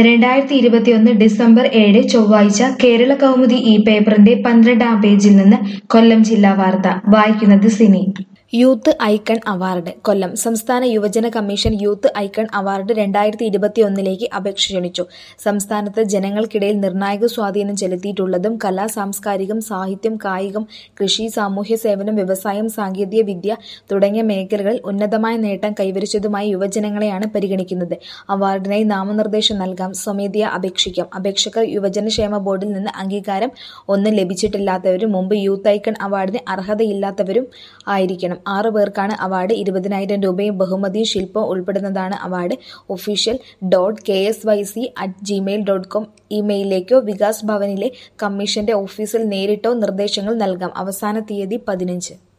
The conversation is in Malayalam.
രണ്ടായിരത്തി ഇരുപത്തിയൊന്ന് ഡിസംബർ ഏഴ് ചൊവ്വാഴ്ച കേരള കൗമുദി ഈ പേപ്പറിന്റെ പന്ത്രണ്ടാം പേജിൽ നിന്ന് കൊല്ലം ജില്ലാ വാർത്ത വായിക്കുന്നത് cine youth icon award Kollam സംസ്ഥാന യുവജന കമ്മീഷൻ യൂത്ത് ഐക്കൺ അവാർഡ് രണ്ടായിരത്തി ഇരുപത്തിയൊന്നിലേക്ക് അപേക്ഷ ക്ഷണിച്ചു സംസ്ഥാനത്ത് ജനങ്ങൾക്കിടയിൽ നിർണായക സ്വാധീനം ചെലുത്തിയിട്ടുള്ളതും കലാ സാംസ്കാരികം സാഹിത്യം കായികം കൃഷി സാമൂഹ്യ സേവനം വ്യവസായം സാങ്കേതിക വിദ്യ തുടങ്ങിയ മേഖലകളിൽ ഉന്നതമായ നേട്ടം കൈവരിച്ചതുമായ യുവജനങ്ങളെയാണ് പരിഗണിക്കുന്നത് അവാർഡിനായി നാമനിർദ്ദേശം നൽകാം സ്വമേധയാ അപേക്ഷിക്കാം അപേക്ഷകർ യുവജനക്ഷേമ ബോർഡിൽ നിന്ന് അംഗീകാരം ഒന്നും ലഭിച്ചിട്ടില്ലാത്തവരും മുമ്പ് യൂത്ത് ഐക്കൺ അവാർഡിന് അർഹതയില്ലാത്തവരും ആയിരിക്കണം ആറ് പേർക്കാണ് അവാർഡ് ഇരുപതിനായിരം രൂപയും ബഹുമതിയും ശില്പവും ഉൾപ്പെടുന്നതാണ് award official dot K S Y C at Gmail dot com ഇമെയിലേക്കോ വികാസ് ഭവനിലെ കമ്മീഷന്റെ ഓഫീസിൽ നേരിട്ടോ നിർദ്ദേശങ്ങൾ നൽകാം അവസാന തീയതി പതിനഞ്ച്